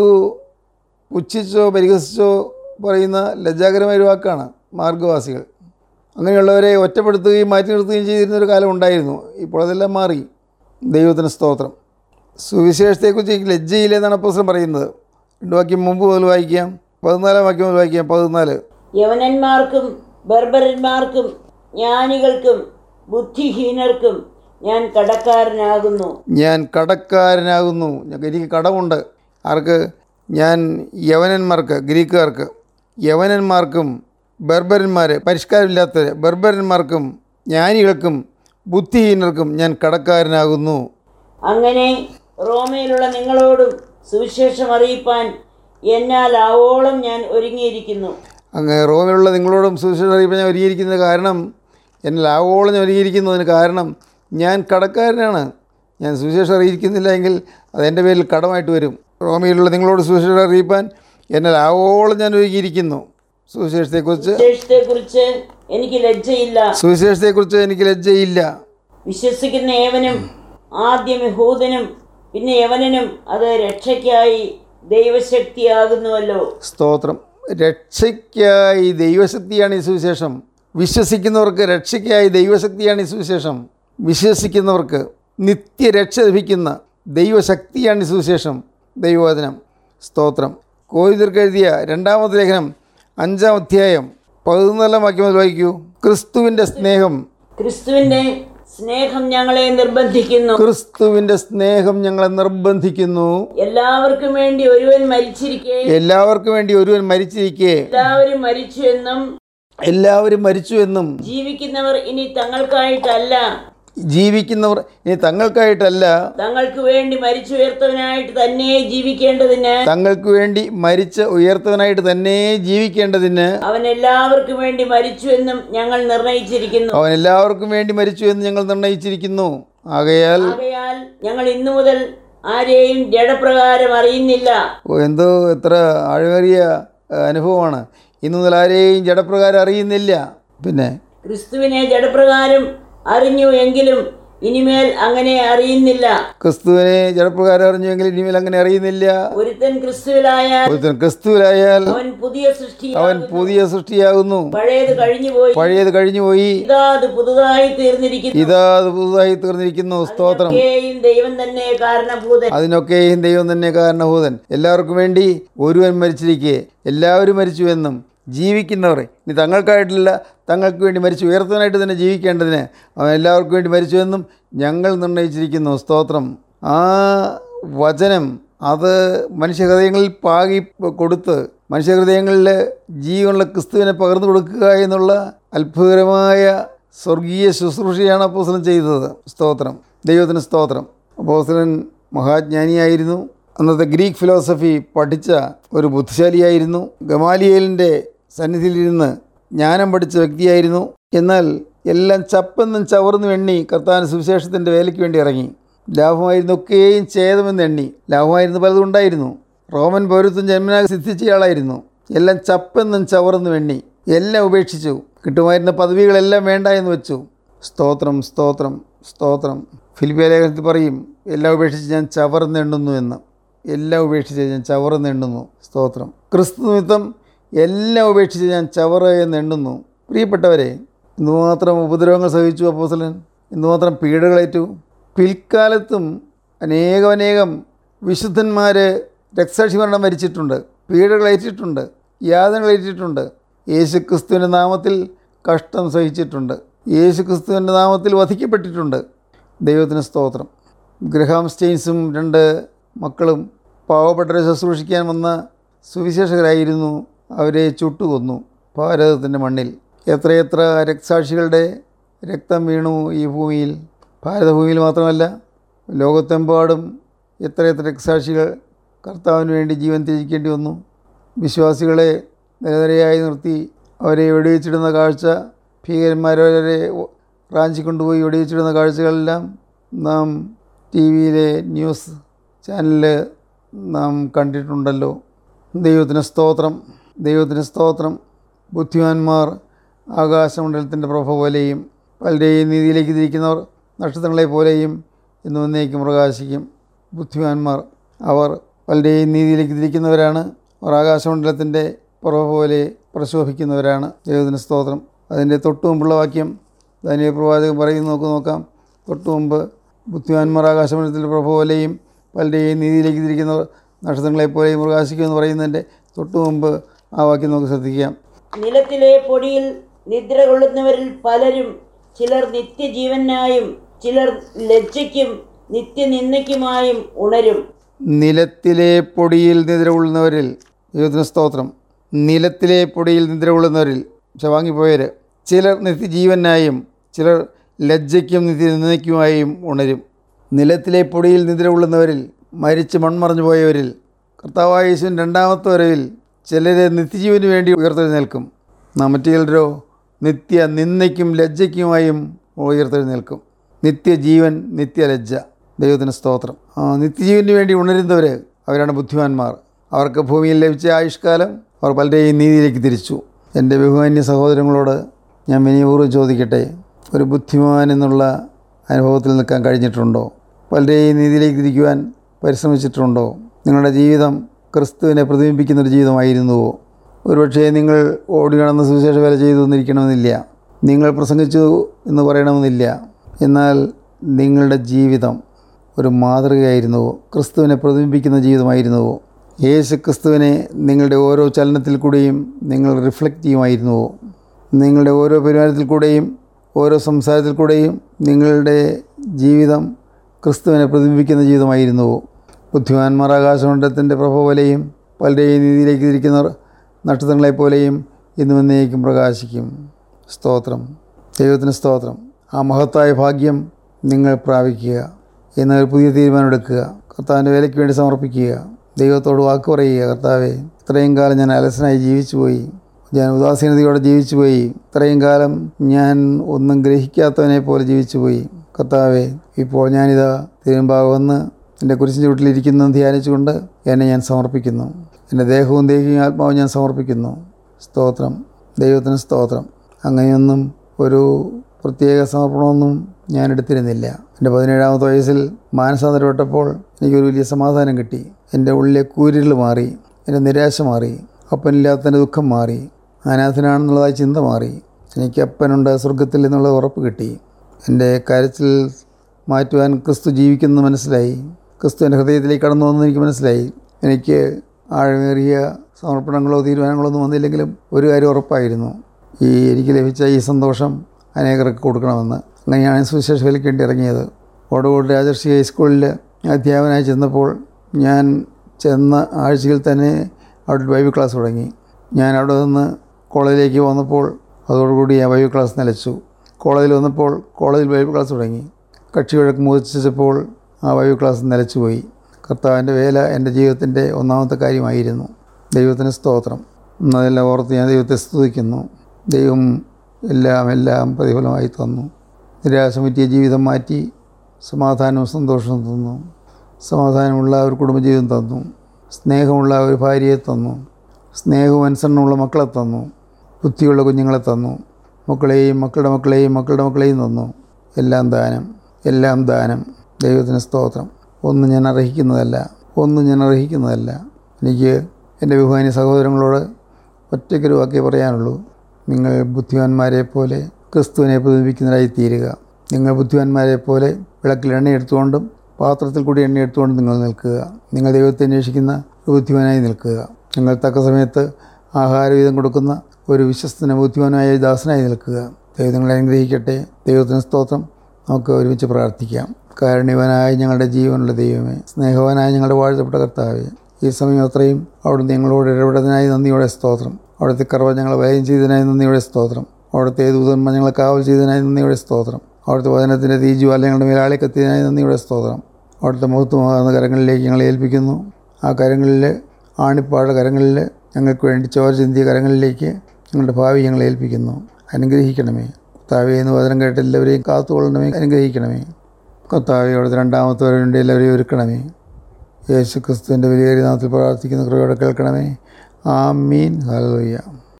പുച്ഛിച്ചോ പരിഹസിച്ചോ പറയുന്ന ലജ്ജാകരമായ ഒരു വാക്കാണ് മാർഗവാസികൾ അങ്ങനെയുള്ളവരെ ഒറ്റപ്പെടുത്തുകയും മാറ്റി നിർത്തുകയും ചെയ്തിരുന്ന ഒരു കാലം ഉണ്ടായിരുന്നു ഇപ്പോൾ അതെല്ലാം മാറി ദൈവത്തിന് സ്തോത്രം സുവിശേഷത്തെക്കുറിച്ച് എനിക്ക് ലജ്ജയില്ല എന്നാണ് അപ്പോസ്തലൻ പറയുന്നത് രണ്ട് വാക്യം മുമ്പ് മുതൽ വായിക്കാം പതിനാലാം വാക്യം മുതൽ വായിക്കാം പതിനാല് യവനന്മാർക്കും ബർബരന്മാർക്കും ജ്ഞാനികൾക്കും ബുദ്ധിഹീനർക്കും ഞാൻ കടക്കാരനാകുന്നു ഞാൻ കടക്കാരനാകുന്നു ഞങ്ങൾക്ക് എനിക്ക് കടമുണ്ട് ആർക്ക് ഞാൻ യവനന്മാർക്ക് ഗ്രീക്കുകാർക്ക് യവനന്മാർക്കും ബർബരന്മാർ പരിഷ്കാരമില്ലാത്ത ബർബരന്മാർക്കും ജ്ഞാനികൾക്കും ബുദ്ധിഹീനർക്കും ഞാൻ കടക്കാരനാകുന്നു അങ്ങനെ റോമയിലുള്ള നിങ്ങളോടും സുവിശേഷം അറിയിപ്പാൻ എന്നാൽ ആവോളം ഞാൻ ഒരുങ്ങിയിരിക്കുന്നു അങ്ങ് റോമിലുള്ള നിങ്ങളോടും സുവിശേഷം അറിയിപ്പോൾ ഞാൻ ഒരുങ്ങിയിരിക്കുന്നത് കാരണം എന്നെ ആവോളം ഞാൻ ഒരുങ്ങിയിരിക്കുന്നതിന് കാരണം ഞാൻ കടക്കാരനാണ് ഞാൻ സുവിശേഷം അറിയിക്കുന്നില്ല എങ്കിൽ അത് എൻ്റെ പേരിൽ കടമായിട്ട് വരും റോമിയിലുള്ള നിങ്ങളോട് സുവിശേഷം അറിയിപ്പാൻ എന്നാൽ ആവോളം ഞാൻ ഒരുങ്ങിയിരിക്കുന്നു സുവിശേഷത്തെക്കുറിച്ച് സുവിശേഷത്തെക്കുറിച്ച് എനിക്ക് ലജ്ജയില്ല സുവിശേഷത്തെക്കുറിച്ച് എനിക്ക് ലജ്ജയില്ല വിശ്വസിക്കുന്ന ഏവനും ആദ്യം യഹൂദനും പിന്നെ യവനനും അത് രക്ഷയ്ക്കായി ദൈവശക്തിയാകുന്നുവല്ലോ സ്തോത്രം രക്ഷയ്ക്കായി ദൈവശക്തിയാണ് ഈ സുവിശേഷം വിശ്വസിക്കുന്നവർക്ക് രക്ഷയ്ക്കായി ദൈവശക്തിയാണ് ഈ സുവിശേഷം വിശ്വസിക്കുന്നവർക്ക് നിത്യരക്ഷ ലഭിക്കുന്ന ദൈവശക്തിയാണ് ഈ സുവിശേഷം ദൈവവചനം സ്തോത്രം കോരിതർക്ക് എഴുതിയ രണ്ടാമത്തെ ലേഖനം അഞ്ചാം അധ്യായം പതിനാലാം വാക്യം മുതൽ വായിക്കൂ ക്രിസ്തുവിൻ്റെ സ്നേഹം ക്രിസ്തുവിന്റെ സ്നേഹം ഞങ്ങളെ നിർബന്ധിക്കുന്നു ക്രിസ്തുവിൻ്റെ സ്നേഹം ഞങ്ങളെ നിർബന്ധിക്കുന്നു എല്ലാവർക്കും വേണ്ടി ഒരുവൻ മരിച്ചിരിക്കെ എല്ലാവർക്കും വേണ്ടി ഒരുവൻ മരിച്ചിരിക്കെ എല്ലാവരും മരിച്ചു എന്നും എല്ലാവരും മരിച്ചു എന്നും ജീവിക്കുന്നവർ ഇനി തങ്ങൾക്കായിട്ടല്ല ജീവിക്കുന്നവർ ഇനി തങ്ങൾക്കായിട്ടല്ല തങ്ങൾക്ക് വേണ്ടി മരിച്ചുയർത്തവനായിട്ട് തന്നെ ജീവിക്കേണ്ടതിന് തങ്ങൾക്ക് വേണ്ടി മരിച്ച് ഉയർത്തവനായിട്ട് തന്നെ ജീവിക്കേണ്ടതിന് അവൻ എല്ലാവർക്കും വേണ്ടി മരിച്ചു എന്നും ഞങ്ങൾ നിർണയിച്ചിരിക്കുന്നു അവൻ എല്ലാവർക്കും വേണ്ടി മരിച്ചു എന്ന് ഞങ്ങൾ നിർണയിച്ചിരിക്കുന്നു ആകയാൽ ആകയാൽ ഞങ്ങൾ ഇന്നു മുതൽ ആരെയും ജഡപ്രകാരം അറിയുന്നില്ല ഓ, എന്തോ എത്ര ആഴമേറിയ ഏഹ്, അനുഭവമാണ് ഇന്നു മുതൽ ആരെയും ജഡപ്രകാരം അറിയുന്നില്ല പിന്നെ ക്രിസ്തുവിനെ ജഡപ്രകാരം അറിഞ്ഞു എങ്കിലും ഇനിമേൽ അങ്ങനെ അറിയുന്നില്ല ക്രിസ്തുവിനെ ജഡപ്രകാരം അറിഞ്ഞുവെങ്കിൽ ഇനിമേൽ അങ്ങനെ അറിയുന്നില്ല ഒരുത്തൻ ക്രിസ്തുവിലായാൽ ഒരുത്തൻ ക്രിസ്തുവിലായാൽ അവൻ പുതിയ സൃഷ്ടി അവൻ പുതിയ സൃഷ്ടിയാകുന്നു പഴയത് കഴിഞ്ഞുപോയി പഴയത് കഴിഞ്ഞുപോയി ഇതാ അത് പുതുതായി തീർന്നിരിക്കുന്നു ഇതാ അത് പുതുതായി തീർന്നിരിക്കുന്നു സ്തോത്രം ഒക്കെയും ദൈവം തന്നെ കാരണഭൂതൻ അതിനൊക്കെയും ദൈവം തന്നെ കാരണഭൂതൻ എല്ലാവർക്കും വേണ്ടി ഒരുവൻ മരിച്ചിരിക്കെ എല്ലാവരും മരിച്ചു എന്നും ജീവിക്കുന്നവർ ഇനി തങ്ങൾക്കായിട്ടില്ല തങ്ങൾക്ക് വേണ്ടി മരിച്ചു ഉയർത്തനായിട്ട് തന്നെ ജീവിക്കേണ്ടതിന് അവൻ എല്ലാവർക്കും വേണ്ടി മരിച്ചു എന്നും ഞങ്ങൾ നിർണയിച്ചിരിക്കുന്നു സ്തോത്രം ആ വചനം അത് മനുഷ്യഹൃദയങ്ങളിൽ പാകി കൊടുത്ത് മനുഷ്യഹൃദയങ്ങളിൽ ജീവനുള്ള ക്രിസ്തുവിനെ പകർന്നു കൊടുക്കുക എന്നുള്ള അത്ഭുതകരമായ സ്വർഗീയ ശുശ്രൂഷയാണ് അപ്പോസ്തലൻ ചെയ്തത് സ്തോത്രം ദൈവത്തിന് സ്തോത്രം അപ്പോസ്തലൻ മഹാജ്ഞാനിയായിരുന്നു അന്നത്തെ ഗ്രീക്ക് ഫിലോസഫി പഠിച്ച ഒരു ബുദ്ധിശാലിയായിരുന്നു ഗമാലിയേലിൻ്റെ സന്നിധിയിലിരുന്ന് ജ്ഞാനം പഠിച്ച വ്യക്തിയായിരുന്നു എന്നാൽ എല്ലാം ചപ്പെന്നും ചവർന്നും എണ്ണി കർത്താൻ സുവിശേഷത്തിൻ്റെ വേലയ്ക്ക് വേണ്ടി ഇറങ്ങി ലാഭമായിരുന്നൊക്കെയും ഛേദമെന്ന് എണ്ണി ലാഭമായിരുന്നു പലതും ഉണ്ടായിരുന്നു റോമൻ പൗരത്വം ജന്മനാ സിദ്ധിച്ചയാളായിരുന്നു എല്ലാം ചപ്പെന്നും ചവർന്നും എണ്ണി എല്ലാം ഉപേക്ഷിച്ചു കിട്ടുമായിരുന്ന പദവികളെല്ലാം വേണ്ട എന്ന് വെച്ചു സ്തോത്രം സ്തോത്രം സ്തോത്രം ഫിലിപ്പിയ ലേഖനത്തിൽ പറയും എല്ലാം ഉപേക്ഷിച്ച് ഞാൻ ചവർന്നെണ്ണുന്നു എന്ന് എല്ലാം ഉപേക്ഷിച്ച് ഞാൻ ചവറെന്നെണ്ണുന്നു സ്തോത്രം ക്രിസ്തു നിമിത്തം എല്ലാം ഉപേക്ഷിച്ച് ഞാൻ ചവറ് എന്ന് എണ്ണുന്നു പ്രിയപ്പെട്ടവരെ എന്തുമാത്രം ഉപദ്രവങ്ങൾ സഹിച്ചു അപ്പോസലൻ എന്തുമാത്രം പീഡകളേറ്റു പിൽക്കാലത്തും അനേകമനേകം വിശുദ്ധന്മാർ രക്തസാക്ഷി മരണം മരിച്ചിട്ടുണ്ട് പീഡകളേറ്റിട്ടുണ്ട് യാതനകളേറ്റിട്ടുണ്ട് യേശു ക്രിസ്തുവിൻ്റെ നാമത്തിൽ കഷ്ടം സഹിച്ചിട്ടുണ്ട് യേശു ക്രിസ്തുവിൻ്റെ നാമത്തിൽ വധിക്കപ്പെട്ടിട്ടുണ്ട് ദൈവത്തിന് സ്തോത്രം ഗ്രഹാം സ്റ്റെയിൻസും രണ്ട് മക്കളും പാവപ്പെട്ടവരെ ശുശ്രൂഷിക്കാൻ വന്ന സുവിശേഷകരായിരുന്നു അവരെ ചുട്ടുകൊന്നു ഭാരതത്തിൻ്റെ മണ്ണിൽ എത്രയെത്ര രക്തസാക്ഷികളുടെ രക്തം വീണു ഈ ഭൂമിയിൽ ഭാരതഭൂമിയിൽ മാത്രമല്ല ലോകത്തെമ്പാടും എത്രയെത്ര രക്തസാക്ഷികൾ കർത്താവിന് വേണ്ടി ജീവൻ ത്യജിക്കേണ്ടി വന്നു വിശ്വാസികളെ നിരനിരയായി നിർത്തി അവരെ വെടിവെച്ചിടുന്ന കാഴ്ച ഭീകരന്മാരെ റാഞ്ചിക്കൊണ്ടുപോയി വെടിവെച്ചിടുന്ന കാഴ്ചകളെല്ലാം നാം ടി വിയിലെ ന്യൂസ് ചാനലിൽ നാം കണ്ടിട്ടുണ്ടല്ലോ ദൈവത്തിന് സ്തോത്രം ദൈവത്തിന് സ്തോത്രം ബുദ്ധിമാന്മാർ ആകാശമണ്ഡലത്തിൻ്റെ പ്രഭ പോലെയും പലരെയും നീതിയിലേക്ക് തിരിക്കുന്നവർ നക്ഷത്രങ്ങളെ പോലെയും ഇന്ന് വന്നേക്കും പ്രകാശിക്കും ബുദ്ധിമാന്മാർ അവർ പലരെയും നീതിയിലേക്ക് തിരിക്കുന്നവരാണ് അവർ ആകാശമണ്ഡലത്തിൻ്റെ പ്രഭ പോലെ പ്രശോഭിക്കുന്നവരാണ് ദൈവത്തിന് സ്തോത്രം അതിൻ്റെ തൊട്ടു മുമ്പുള്ള വാക്യം ദാനിയ പ്രവാചകൻ പറയുന്നു നോക്ക് നോക്കാം തൊട്ടു മുമ്പ് ബുദ്ധിമാന്മാർ ആകാശമണ്ഡലത്തിൻ്റെ പ്രഭ പോലെയും പലരെയും നീതിയിലേക്ക് തിരിക്കുന്നവർ നക്ഷത്രങ്ങളെപ്പോലെയും പ്രകാശിക്കുമെന്ന് പറയുന്നതിൻ്റെ തൊട്ടു മുമ്പ് ആ വാക്യം നമുക്ക് ശ്രദ്ധിക്കാം നിലത്തിലെ പൊടിയിൽ നിദ്ര കൊള്ളുന്നവരിൽ പലരും ചിലർ നിത്യജീവനായും ചിലർ ലജ്ജയ്ക്കും നിത്യനിന്ദയ്ക്കുമായും ഉണരും നിലത്തിലെ പൊടിയിൽ നിദ്ര കൊള്ളുന്നവരിൽ ദൈവത്തിന് സ്തോത്രം നിലത്തിലെ പൊടിയിൽ നിദ്ര കൊള്ളുന്നവരിൽ ശവാങ്ങിപ്പോയവർ ചിലർ നിത്യജീവനായും ചിലർ ലജ്ജയ്ക്കും നിത്യനിന്ദയ്ക്കുമായും ഉണരും നിലത്തിലെ പൊടിയിൽ നിദ്ര കൊള്ളുന്നവരിൽ മരിച്ച് മൺമറഞ്ഞു പോയവരിൽ കർത്താവായ യേശുവിൻ രണ്ടാമത്തെ വരവിൽ ചിലരെ നിത്യജീവന് വേണ്ടി ഉയർത്തെഴുന്നേൽക്കും നാം മറ്റു ചിലരോ നിത്യ നിന്ദയ്ക്കും ലജ്ജയ്ക്കുമായും ഉയർത്തെഴുന്നേൽക്കും നിത്യജീവൻ നിത്യലജ്ജ ദൈവത്തിന് സ്തോത്രം ആ, നിത്യജീവന് വേണ്ടി ഉണരുന്നവർ അവരാണ് ബുദ്ധിമാന്മാർ അവർക്ക് ഭൂമിയിൽ ലഭിച്ച ആയുഷ്കാലം അവർ പലരെയും നീതിയിലേക്ക് തിരിച്ചു എൻ്റെ ബഹുമാന്യ സഹോദരങ്ങളോട് ഞാൻ വിനിപൂർവ്വം ചോദിക്കട്ടെ ഒരു ബുദ്ധിമാൻ എന്നുള്ള അനുഭവത്തിൽ നിൽക്കാൻ കഴിഞ്ഞിട്ടുണ്ടോ പലരെയും നീതിയിലേക്ക് തിരിക്കുവാൻ പരിശ്രമിച്ചിട്ടുണ്ടോ നിങ്ങളുടെ ജീവിതം ക്രിസ്തുവിനെ പ്രതിബിംബിക്കുന്ന ഒരു ജീവിതമായിരുന്നുവോ ഒരുപക്ഷേ നിങ്ങൾ ഓടി നടന്ന സുവിശേഷ വേല ചെയ്തു എന്നിരിക്കണമെന്നില്ല നിങ്ങൾ പ്രസംഗിച്ചു എന്ന് പറയണമെന്നില്ല എന്നാൽ നിങ്ങളുടെ ജീവിതം ഒരു മാതൃകയായിരുന്നുവോ ക്രിസ്തുവിനെ പ്രതിബിംബിക്കുന്ന ജീവിതമായിരുന്നുവോ യേശു ക്രിസ്തുവിനെ നിങ്ങളുടെ ഓരോ ചലനത്തിൽ കൂടെയും നിങ്ങൾ റിഫ്ലക്റ്റ് ചെയ്യുമായിരുന്നുവോ നിങ്ങളുടെ ഓരോ പെരുമാറ്റത്തിൽ കൂടെയും ഓരോ സംസാരത്തിൽ കൂടെയും നിങ്ങളുടെ ജീവിതം ക്രിസ്തുവിനെ പ്രതിബിംബിക്കുന്ന ജീവിതമായിരുന്നുവോ ബുദ്ധിമാന്മാർ ആകാശമണ്ഡലത്തിൻ്റെ പ്രഭ പോലെയും പലരെയും നീതിയിലേക്ക് തിരിക്കുന്നവർ നക്ഷത്രങ്ങളെപ്പോലെയും ഇന്നും എന്നേക്കും പ്രകാശിക്കും സ്തോത്രം ദൈവത്തിന് സ്തോത്രം ആ മഹത്തായ ഭാഗ്യം നിങ്ങൾ പ്രാപിക്കുക എന്ന ഒരു പുതിയ തീരുമാനമെടുക്കുക കർത്താവിൻ്റെ വേലയ്ക്ക് വേണ്ടി സമർപ്പിക്കുക ദൈവത്തോട് വാക്ക് പറയുക കർത്താവെ ഇത്രയും കാലം ഞാൻ അലസനായി ജീവിച്ചു പോയി ഞാൻ ഉദാസീനതയോടെ ജീവിച്ചു പോയി ഇത്രയും കാലം ഞാൻ ഒന്നും ഗ്രഹിക്കാത്തവനെ പോലെ ജീവിച്ചു പോയി കർത്താവെ ഇപ്പോൾ ഞാനിതാ തിരുമ്പാകെ വന്ന് എൻ്റെ കുരിശിൻ്റെ വീട്ടിലിരിക്കുന്നതും ധ്യാനിച്ചുകൊണ്ട് എന്നെ ഞാൻ സമർപ്പിക്കുന്നു എൻ്റെ ദേഹവും ദേഹിയും ആത്മാവും ഞാൻ സമർപ്പിക്കുന്നു സ്തോത്രം ദൈവത്തിന് സ്തോത്രം അങ്ങനെയൊന്നും ഒരു പ്രത്യേക സമർപ്പണമൊന്നും ഞാൻ എടുത്തിരുന്നില്ല എൻ്റെ പതിനേഴാമത്തെ വയസ്സിൽ മാനസാന്തരപ്പെട്ടപ്പോൾ എനിക്കൊരു വലിയ സമാധാനം കിട്ടി എൻ്റെ ഉള്ളിലെ കൂരിരുൾ മാറി എൻ്റെ നിരാശ മാറി അപ്പനില്ലാത്തതിൻ്റെ ദുഃഖം മാറി അനാഥനാണെന്നുള്ളതായി ചിന്ത മാറി എനിക്ക് അപ്പനുണ്ട് സ്വർഗത്തിൽ എന്നുള്ള ഉറപ്പ് കിട്ടി എൻ്റെ കരച്ചിൽ മാറ്റുവാൻ ക്രിസ്തു ജീവിക്കുന്നത് മനസ്സിലായി ക്രിസ്തു എൻ്റെ ഹൃദയത്തിലേക്ക് കടന്നു വന്നത് എനിക്ക് മനസ്സിലായി എനിക്ക് ആഴമേറിയ സമർപ്പണങ്ങളോ തീരുമാനങ്ങളോ ഒന്നും വന്നില്ലെങ്കിലും ഒരു കാര്യം ഉറപ്പായിരുന്നു ഈ എനിക്ക് ലഭിച്ച ഈ സന്തോഷം അനേകർക്ക് കൊടുക്കണമെന്ന് അങ്ങനെയാണ് സുവിശേഷ വിലക്ക് വേണ്ടി ഇറങ്ങിയത് ഓടോട് രാജർഷി ഹൈസ്കൂളിൽ അധ്യാപകനായി ചെന്നപ്പോൾ ഞാൻ ചെന്ന ആഴ്ചയിൽ തന്നെ അവിടെ ബൈബിൾ ക്ലാസ് തുടങ്ങി ഞാൻ അവിടെ നിന്ന് കോളേജിലേക്ക് വന്നപ്പോൾ അതോടുകൂടി ആ ബൈബിൾ ക്ലാസ് നിലച്ചു കോളേജിൽ വന്നപ്പോൾ കോളേജിൽ ബൈബിൾ ക്ലാസ് തുടങ്ങി കക്ഷി വഴക്ക് മോചിച്ചപ്പോൾ ആ ബൈബിൾ ക്ലാസ് നിലച്ചുപോയി കർത്താവിൻ്റെ വേല എൻ്റെ ജീവിതത്തിൻ്റെ ഒന്നാമത്തെ കാര്യമായിരുന്നു ദൈവത്തിന് സ്തോത്രം എന്നതെല്ലാം ഓർത്ത് ഞാൻ ദൈവത്തെ സ്തുതിക്കുന്നു ദൈവം എല്ലാം എല്ലാം പ്രതിഫലമായി തന്നു നിരാശ പറ്റിയ ജീവിതം മാറ്റി സമാധാനവും സന്തോഷവും തന്നു സമാധാനമുള്ള ഒരു കുടുംബജീവിതം തന്നു സ്നേഹമുള്ള ഒരു ഭാര്യയെ തന്നു സ്നേഹവും അനുസരണമുള്ള മക്കളെ തന്നു ബുദ്ധിയുള്ള കുഞ്ഞുങ്ങളെ തന്നു മക്കളെയും മക്കളുടെ മക്കളെയും മക്കളുടെ മക്കളെയും തന്നു എല്ലാം ദാനം എല്ലാം ദാനം ദൈവത്തിന് സ്തോത്രം ഒന്നും ഞാൻ അർഹിക്കുന്നതല്ല ഒന്നും ഞാൻ അർഹിക്കുന്നതല്ല എനിക്ക് എൻ്റെ ബഹുമാനി സഹോദരങ്ങളോട് ഒറ്റയ്ക്കൊരു വാക്കേ പറയാനുള്ളൂ നിങ്ങൾ ബുദ്ധിമാന്മാരെ പോലെ ക്രിസ്തുവിനെ പ്രതിപിക്കുന്നവരായി തീരുക നിങ്ങൾ ബുദ്ധിമാന്മാരെ പോലെ വിളക്കിൽ എണ്ണ എടുത്തുകൊണ്ടും പാത്രത്തിൽ കൂടി എണ്ണ എടുത്തുകൊണ്ടും നിങ്ങൾ നിൽക്കുക നിങ്ങൾ ദൈവത്തെ അന്വേഷിക്കുന്ന ഒരു ബുദ്ധിമാനായി നിൽക്കുക നിങ്ങൾ തക്ക സമയത്ത് ആഹാരവിധം കൊടുക്കുന്ന ഒരു വിശ്വസ്തന ബുദ്ധിമാനായ ദാസനായി നിൽക്കുക ദൈവം നിങ്ങളെ അനുഗ്രഹിക്കട്ടെ ദൈവത്തിന് സ്തോത്രം നമുക്ക് ഒരുമിച്ച് പ്രാർത്ഥിക്കാം കാരുണ്യവനായ ഞങ്ങളുടെ ജീവനുള്ള ദൈവമേ സ്നേഹവാനായ ഞങ്ങളുടെ വാഴ്ത്തപ്പെട്ട കർത്താവേ ഈ സമയം അത്രയും അവിടുന്ന് ഞങ്ങളോട് ഇടപെടുന്നതിനായി നന്ദിയോടെ സ്തോത്രം അവിടുത്തെ കർവ ഞങ്ങളെ വലയം ചെയ്തതിനായി നന്ദിയോടെ സ്തോത്രം അവിടുത്തെ ദൂതന്മാർ ഞങ്ങളെ കാവൽ ചെയ്തതിനായി നന്ദിയോടെ സ്തോത്രം അവിടുത്തെ വചനത്തിൻ്റെ തീജ്വാല ഞങ്ങളുടെ മേലാളി കത്തിയതിനായി നന്ദിയോടെ സ്തോത്രം അവിടുത്തെ മഹത്വമാകുന്ന കരങ്ങളിലേക്ക് ഞങ്ങളെ ഏൽപ്പിക്കുന്നു ആ കരങ്ങളിൽ ആണിപ്പാട കരങ്ങളിൽ ഞങ്ങൾക്ക് വേണ്ടി ചോര ചിന്തിയ കരങ്ങളിലേക്ക് ഞങ്ങളുടെ ഭാവി ഞങ്ങളെ ഏൽപ്പിക്കുന്നു അനുഗ്രഹിക്കണമേ കർത്താവെ എന്ന് വചനം കേട്ട് എല്ലാവരെയും കാത്തുകൊള്ളണമേ അനുഗ്രഹിക്കണമേ കർത്താവെ അവിടുത്തെ രണ്ടാമത്തെ വരവേണ്ടി എല്ലാവരെയും ഒരുക്കണമേ യേശു ക്രിസ്തുവിൻ്റെ വലിയ നാമത്തിൽ പ്രാർത്ഥിക്കുന്ന കൃപയോടെ കേൾക്കണമേ ആ മീൻ ഹലോയ്യ